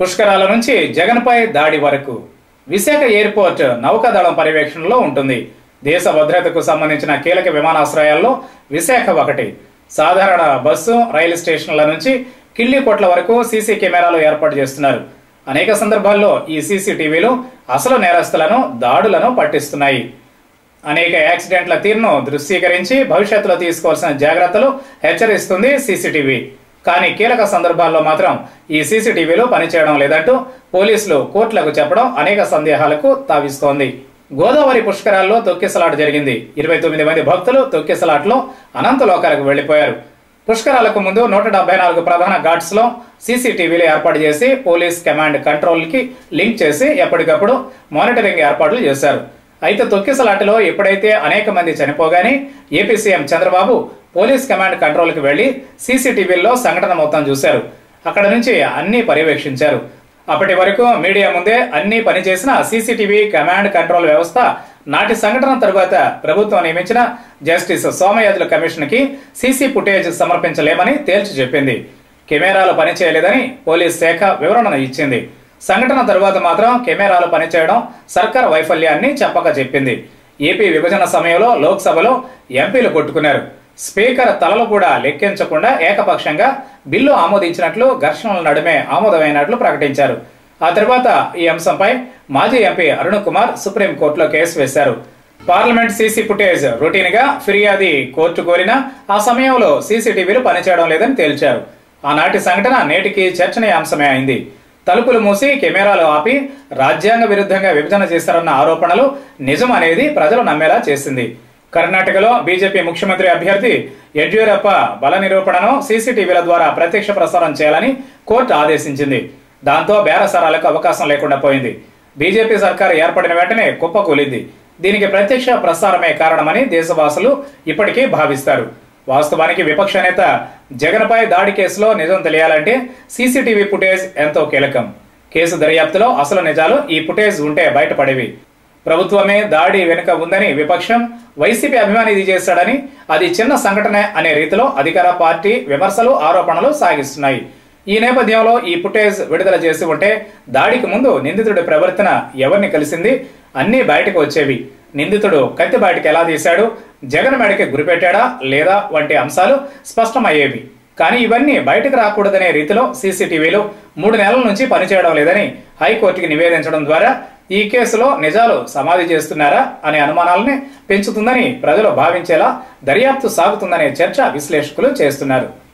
పుష్కరాల నుంచి జగన్పై దాడి వరకు విశాఖ ఎయిర్పోర్ట్ నౌకాదళం పర్యవేక్షణలో ఉంటుంది దేశ భద్రతకు సంబంధించిన కీలక విమానాశ్రయాల్లో విశాఖ ఒకటి సాధారణ బస్సు రైలు స్టేషన్ల నుంచి కిళ్ళికోట్ల వరకు సీసీ కెమెరాలు ఏర్పాటు చేస్తున్నారు అనేక సందర్భాల్లో ఈ సీసీటీవీలు అసలు నేరస్తులను దాడులను పట్టిస్తున్నాయి అనేక యాక్సిడెంట్ల తీరును దృశ్యీకరించి భవిష్యత్తులో తీసుకోవాల్సిన జాగ్రత్తలు హెచ్చరిస్తుంది సీసీటీవీ కానీ కీలక సందర్భాల్లో మాత్రం ఈ సీసీటీవీలు పనిచేయడం లేదంటూ పోలీసులు కోర్టులకు చెప్పడం అనేక సందేహాలకు తావిస్తోంది గోదావరి పుష్కరాల్లో తొక్కిసలాట జరిగింది ఇరవై తొమ్మిది మంది భక్తులు తొక్కిసలాట్లో అనంత లోకాలకు వెళ్లిపోయారు పుష్కరాలకు ముందు నూట డెబ్బై నాలుగు ప్రధాన ఘాట్స్ లో సీసీటీవీలు ఏర్పాటు చేసి పోలీస్ కమాండ్ కంట్రోల్ కి లింక్ చేసి ఎప్పటికప్పుడు మానిటరింగ్ ఏర్పాట్లు చేశారు అయితే తొక్కిసలాటలో ఎప్పుడైతే అనేక మంది చనిపోగానే AP CM Chandrababu police command control కి వెళ్లి సీసీటీవీల్లో సంఘటన మొత్తం చూశారు అక్కడ నుంచి అన్ని పర్యవేక్షించారు అప్పటి వరకు మీడియా ముందే అన్ని పనిచేసిన సీసీటీవీ కమాండ్ కంట్రోల్ వ్యవస్థ నాటి సంఘటన తరువాత ప్రభుత్వం నియమించిన జస్టిస్ సోమయాజుల కమిషన్ కి సీసీ ఫుటేజ్ సమర్పించలేమని తేల్చి చెప్పింది కెమెరాలు పనిచేయలేదని పోలీస్ శాఖ వివరణ ఇచ్చింది సంఘటన తరువాత మాత్రం కెమెరాలు పనిచేయడం సర్కార్ వైఫల్యాన్ని చెప్పక చెప్పింది ఏపీ విభజన సమయంలో లోక్సభలో ఎంపీలు కొట్టుకున్నారు స్పీకర్ తలలు కూడా లెక్కించకుండా ఏకపక్షంగా బిల్లు ఆమోదించినట్లు ఘర్షణల నడుమే ఆమోదమైనట్లు ప్రకటించారు ఆ తర్వాత ఈ అంశంపై మాజీ ఎంపీ అరుణ్ కుమార్ సుప్రీంకోర్టులో కేసు వేశారు పార్లమెంట్ సీసీ ఫుటేజ్ రొటీన్ గా ఫిర్యాది కోర్టు కోరినా ఆ సమయంలో సీసీటీవీలు పనిచేయడం లేదని తేల్చారు ఆనాటి సంఘటన నేటికి చర్చనీయాంశమే అయింది తలుపులు మూసి కెమెరాలు ఆపి రాజ్యాంగ విరుద్ధంగా విభజన చేశారన్న ఆరోపణలు నిజం అనేది ప్రజలు నమ్మేలా చేసింది కర్ణాటకలో బీజేపీ ముఖ్యమంత్రి అభ్యర్థి యడ్యూరప్ప బల నిరూపణను సీసీటీవీల ద్వారా ప్రత్యక్ష ప్రసారం చేయాలని కోర్టు ఆదేశించింది దాంతో బేరసారాలకు అవకాశం లేకుండా పోయింది బీజేపీ సర్కారు ఏర్పడిన వెంటనే కుప్పకూలింది దీనికి ప్రత్యక్ష ప్రసారమే కారణమని దేశవాసులు ఇప్పటికీ భావిస్తారు వాస్తవానికి విపక్ష నేత జగన్పై దాడి కేసులో నిజం తెలియాలంటే సీసీటీవీ ఫుటేజ్ ఎంతో కీలకం కేసు దర్యాప్తులో అసలు నిజాలు ఈ ఫుటేజ్ ఉంటే బయటపడేవి ప్రభుత్వమే దాడి వెనుక ఉందని విపక్షం వైసీపీ అభిమాని ఇది చేశాడని అది చిన్న సంఘటనే అనే రీతిలో అధికార పార్టీ విమర్శలు ఆరోపణలు సాగిస్తున్నాయి ఈ నేపథ్యంలో ఈ ఫుటేజ్ విడుదల చేసి ఉంటే దాడికి ముందు నిందితుడి ప్రవర్తన ఎవరిని కలిసింది అన్నీ బయటకు వచ్చేవి నిందితుడు కత్తి బయటకు ఎలా తీశాడు జగన్ మెడకి గురిపెట్టాడా లేదా వంటి అంశాలు స్పష్టమయ్యేవి కానీ ఇవన్నీ బయటకు రాకూడదనే రీతిలో సీసీటీవీలు మూడు నెలల నుంచి పనిచేయడం లేదని హైకోర్టుకి నివేదించడం ద్వారా ఈ కేసులో నిజాలు సమాధి చేస్తున్నారా అనే అనుమానాలని పెంచుతుందని ప్రజలు భావించేలా దర్యాప్తు సాగుతుందనే చర్చ విశ్లేషకులు చేస్తున్నారు